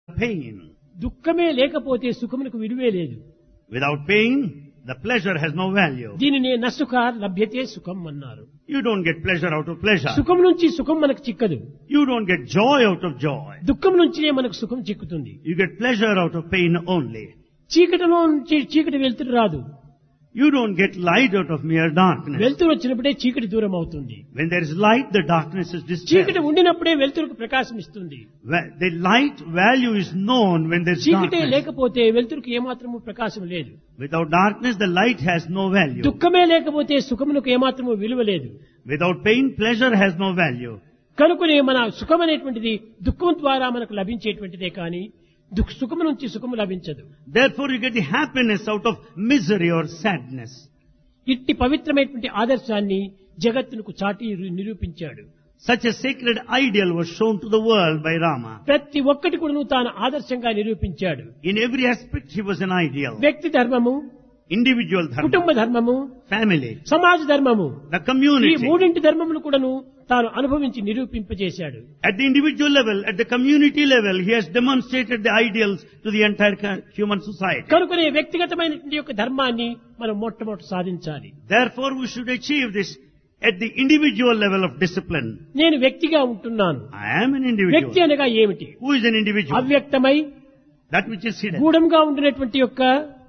pain. దుఃఖమే లేకపోతే సుఖమునకు విలువే లేదు Without pain, the pleasure has no value. దీనినే నసుఖ లభ్యతే సుఖం అన్నారు You don't get pleasure out of pleasure. సుఖం నుంచి సుఖం మనకు చిక్కదు You don't get joy out of joy. దుఃఖం నుంచినే మనకు సుఖం చిక్కుతుంది You get pleasure out of pain only. చీకటిలో నుంచి చీకటి వెలుతురు రాదు You don't get light out of mere darkness. వెలుతురు వచ్చినప్పుడే చీకటి దూరం అవుతుంది When there is light, the darkness is dispelled. చీకటి ఉండినప్పుడే వెలుతురుకు ప్రకాశం ఇస్తుంది Wh- The light value is known when there is చీకటే darkness. లేకపోతే వెలుతురుకు ఏమాత్రము ప్రకాశం లేదు Without darkness, the light has no value. దుఃఖమే లేకపోతే సుఖమునకు ఏమాత్రము విలువ లేదు Without pain, pleasure has no value. కనుకనే మన సుఖం అనేటువంటిది దుఃఖం ద్వారా మనకు లభించేటువంటిదే కానీ దుఃఖ సుఖము నుంచి సుఖము లభించదు Therefore, you get the happiness out of misery or sadness. ఇట్టి పవిత్రమైనటువంటి ఆదర్శాన్ని జగత్తునకు చాటి నిరూపించాడు Such a sacred ideal was shown to the world by Rama. ప్రతి ఒక్కటి కూడా తాను ఆదర్శంగా నిరూపించాడు In every aspect, he was an ideal. వ్యక్తి ధర్మము Individual dharma, కుటుంబ ధర్మము family, సమాజ ధర్మము the ఈ community. మూడింటి ధర్మములు కూడాను తాను అనుభవించి నిరూపింపజేశాడు At the individual level, at the community level, he has demonstrated the ideals to the entire co- human society. కనుకనే వ్యక్తిగతమైనటువంటి యొక్క ధర్మాన్ని మనం మొట్టమొదటి సాధించాలి Therefore, we should achieve this at the individual level of discipline. నేను వ్యక్తిగా ఉంటున్నాను I am an వ్యక్తి individual. అనగా ఏమిటి Who is an individual? అవ్యక్తమై That which is hidden. గూఢంగా ఉండినటువంటి యొక్క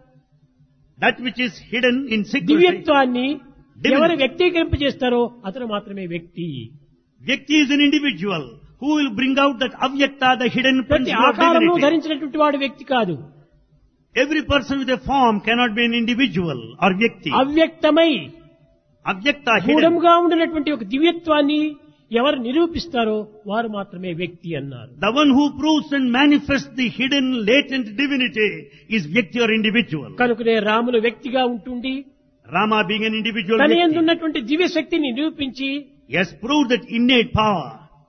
That which is hidden in secrecy. దివ్యత్వాన్ని Divinity. ఎవరు వ్యక్తీకరింపజేస్తారో అతను మాత్రమే వ్యక్తి Vyakti is an individual who will bring out that avyakta, the hidden ప్రతి principle of ఆకారము divinity. ధరించినటువంటి వాడు వ్యక్తి కాదు Every person with a form cannot be an individual or vyakti. అవ్యక్తమై Avyakta, hidden. గూఢంగా ఉండినటువంటి ఒక దివ్యత్వాన్ని ఎవరు నిరూపిస్తారో వారు మాత్రమే వ్యక్తి అన్నారు The one who proves and manifests the hidden latent divinity is vyakti or individual. కనుకనే రాములు వ్యక్తిగా ఉంటుండి Rama being an individual తన vyakti, ఎందున్నటువంటి దివ్య శక్తిని నిరూపించి he has proved that innate power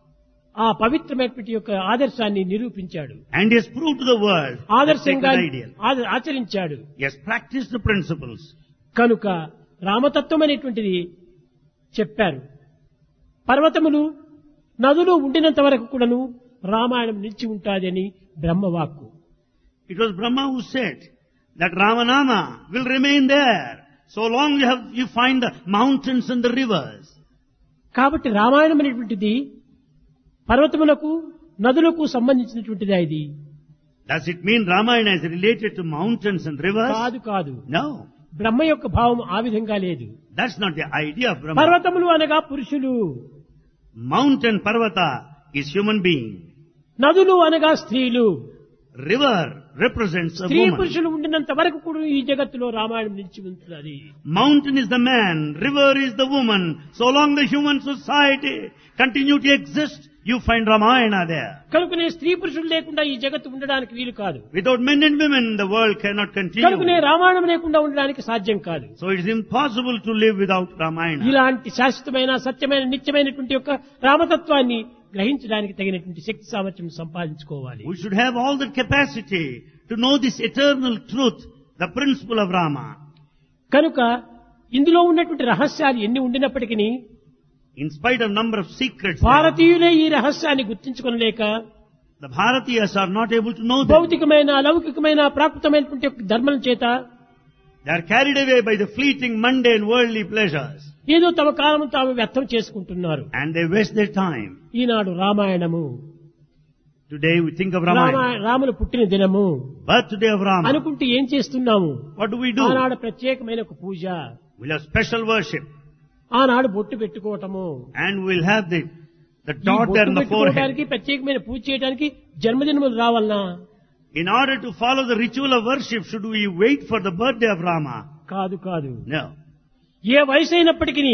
ఆ పవిత్రమైనటువంటి యొక్క ఆదర్శాన్ని నిరూపించాడు and he has proved to the world the ఆదర్శంగా sacred ideal. ఆద- ఆచరించాడు He has practiced the principles. కనుక రామతత్వం అనేటువంటిది చెప్పారు పర్వతములు నదులు ఉండినంత వరకు కూడాను రామాయణం నిలిచి ఉంటాదని బ్రహ్మవాక్కు It was Brahma who said that Ramanama will remain there so long you, have, you find the mountains and the rivers. కాబట్టి రామాయణం అనేటువంటిది పర్వతములకు నదులకు సంబంధించినటువంటిది ఇది Does it mean Ramayana is related to mountains and rivers? కాదు కాదు No, బ్రహ్మ యొక్క భావం ఆ విధంగా లేదు that's not the idea of Brahma. పర్వతములు అనగా పురుషులు Mountain Parvata is human being. నదులు అనగా స్త్రీలు River represents a స్త్రీ woman. పురుషులు ఉండినంత వరకు కూడా ఈ జగత్తులో రామాయణం నిలిచి ఉంటున్నది Mountain is the man, river is the woman. So long the human society continue to exist, you find Ramayana there. కనుకనే స్త్రీ పురుషులు లేకుండా ఈ జగత్తు ఉండడానికి వీలు కాదు Without men and women, the world cannot కనుకనే continue. రామాయణం లేకుండా ఉండడానికి సాధ్యం కాదు So it is impossible to live without Ramayana. ఇలాంటి శాశ్వతమైన సత్యమైన నిత్యమైనటువంటి యొక్క రామతత్వాన్ని గ్రహించడానికి తగినటువంటి శక్తి సామర్థ్యం సంపాదించుకోవాలి We should have all the capacity to know this eternal truth, the principle of Rama. కనుక ఇందులో ఉన్నటువంటి రహస్యాలు ఎన్ని ఉండినప్పటికీ In spite of number of secrets, భారతీయులే ఈ రహస్యాన్ని గుర్తించుకొనలేక the Bharatiyas are not able to know them. భౌతికమైన లౌకికమైన ప్రాకృతమైనటువంటి యొక్క ధర్మం చేత They are carried away by the fleeting, mundane, worldly pleasures. ఏదో తమ కాలం తాము వ్యర్థం చేసుకుంటున్నారు And they waste their time. ఈనాడు రామాయణము Today we think of Rama Ramayana. రాముల పుట్టిన దినము Birthday of Rama. అనుకుంటే ఏం చేస్తున్నాము What do we do? ఆనాడు ప్రత్యేకమైన ఒక పూజ We'll have special worship. ఆనాడు బొట్టు పెట్టుకోవటము And we'll have the, the ఈ dot there బొట్టు in the forehead. పెట్టుకోవడానికి ప్రత్యేకమైన పూజ చేయడానికి జన్మదినములు రావాలనా In order to follow the ritual of worship, should we wait for the birthday of Rama? కాదు కాదు No. ఏ వయసు అయినప్పటికీ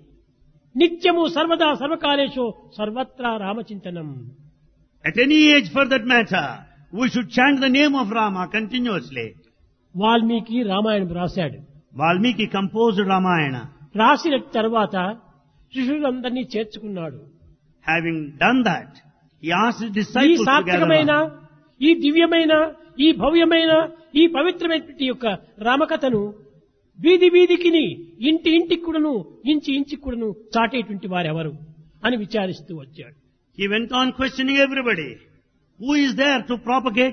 నిత్యము సర్వదా సర్వకాలేషు సర్వత్రా రామచింతనం At any age for that matter, we should chant the name of Rama continuously. Valmiki Ramayanam రాశాడు Valmiki composed Ramayana. రాసిన తర్వాత శిష్యులందరినీ చేర్చుకున్నాడు Having done that, he asked his ఈ disciples to gather సాత్వికమైన around. ఈ దివ్యమైన ఈ భవ్యమైన ఈ పవిత్రమైనటువంటి యొక్క రామకథను వీధి వీధికిని ఇంటి ఇంటికి కూడాను ఇంచి ఇంటికి కూడాను చాటేటువంటి వారెవరు అని విచారిస్తూ వచ్చాడు He went on questioning everybody. Who is there to propagate